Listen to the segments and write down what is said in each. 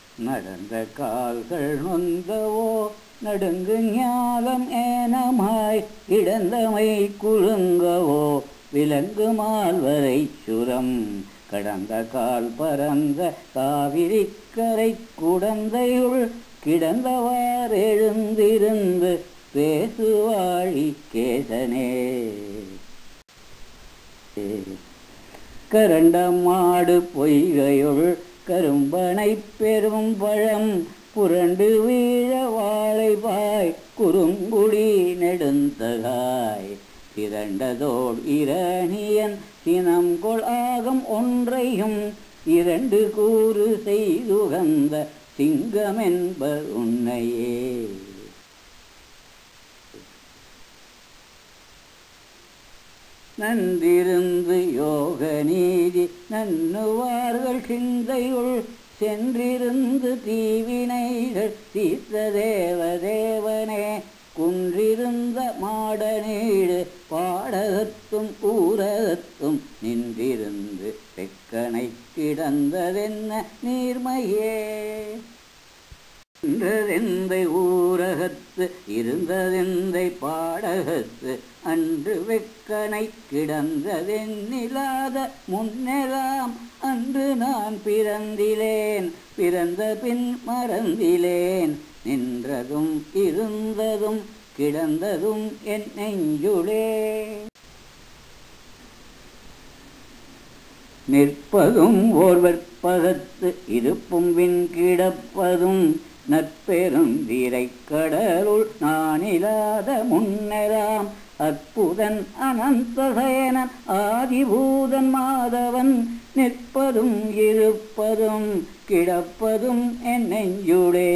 நடந்த கால்கள் நொந்தவோ நடுங்கு ஞாலம் ஏனமாய் இடந்தமை குழுங்கவோ விலங்கு மால்வரை சுரம் கடந்த கால் பரந்த காவிரிக்கரை குடந்தையுள் கிடந்தவார் எழுந்திருந்து பேசுவாழி கேசனே கரண்ட மாடு பொய்கையுள் கரும்பனை பெரும் பழம் புரண்டு வீழ வாழைபாய் குறுங்குடி நெடுந்தகாய் திரண்டதோடு இரணியன் சினம் கொள் ஆகம் ஒன்றையும் இரண்டு கூறு செய்துகந்த சிங்கமென்பர் உன்னையே நன்றிருந்து யோக நீதி நன்னுவார்கள் சிந்தையுள் சென்றிருந்து தீவினைகள் தீர்த்த தேவ தேவனே குன்றிருந்த மாடநீடு பாடகத்தும் ஊரகத்தும் நின்றிருந்து தெக்கனை கிடந்ததென்ன நீர்மையே நின்றதெந்தை ஊரகத்து இருந்ததெந்தை பாடகத்து அன்று வெக்கனை கிடந்ததென்னிலாத முன்னெல்லாம் அன்று நான் பிறந்திலேன் பிறந்த பின் மறந்திலேன் நின்றதும் இருந்ததும் கிடந்ததும் என் நெஞ்சுளே நிற்பதும் ஓர் வெற்பகத்து இருப்பும் வின் கிடப்பதும் நற்பெரும் கடலுள் நானிலாத முன்னராம் அற்புதன் அனந்தசயனன் ஆதிபூதன் மாதவன் நிற்பதும் இருப்பதும் கிடப்பதும் என் நெஞ்சுளே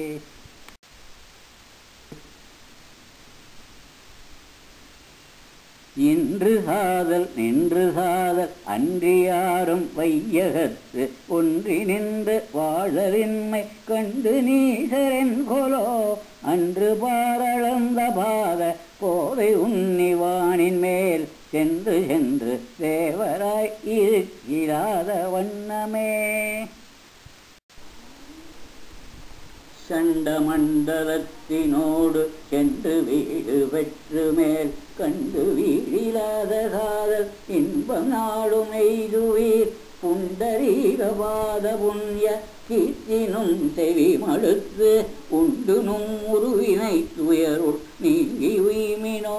இன்று சாதல் நின்று சாதல் அன்றி யாரும் வையகத்து ஒன்றி நின்று வாழலின்மை கண்டு நீசரென் கொலோ அன்று பாரளந்த பாத போதை உன்னிவானின் மேல் சென்று சென்று தேவராய் இருக்கிறாத வண்ணமே சண்டமண்டலத்தினோடு சென்று வீடு வெற்று மேல் கண்டு வீழிலாத காதல் இன்பம் நாடும் எய்துவீர் புண்டரீகபாத புண்ணிய கீர்த்தினும் செவி மடுத்து உண்டுனும் உருவினை துயருள் நீங்கி உய்மினோ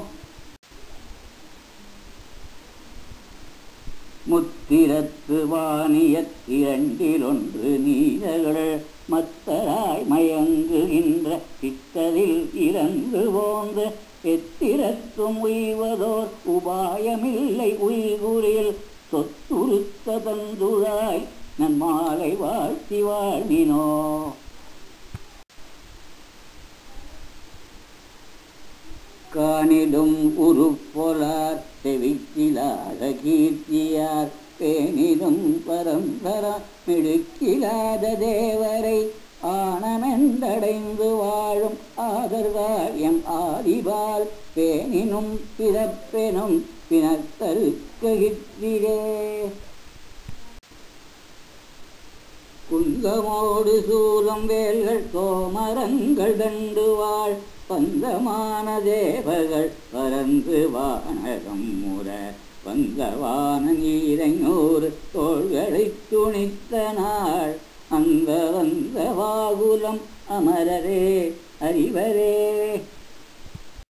முத்திரத்து வாணியத்திரண்டிலொன்று நீரகள் மத்தராய் மயங்குகின்ற சித்ததில் இறந்து போந்து எத்திரத்தும் உய்வதோர் உபாயமில்லை உய்குறில் சொத்துருத்த தந்துழாய் நன்மாலை வாழ்த்தி வாழ்மினோ காணிலும் உருப்பொலார் செவிக்கிலாத கீர்த்தியார் பேணிலும் பரம்பரா மிடுக்கிலாத தேவரை ஆனமென்றடைந்து வாழும் ஆதர்வாயம் ஆதிபால் பேணினும் பிறப்பெனும் பிணத்தருக்ககிற்றிலே குங்கமோடு சூலம் வேல்கள் தோமரங்கள் தண்டு வாழ் பந்தமான தேவர்கள் பறந்து வானகம் முற வந்தவான நீரங்கூர் தோள்களை துணித்த நாள் அங்க வந்த வாகுலம் அமரரே அறிவரே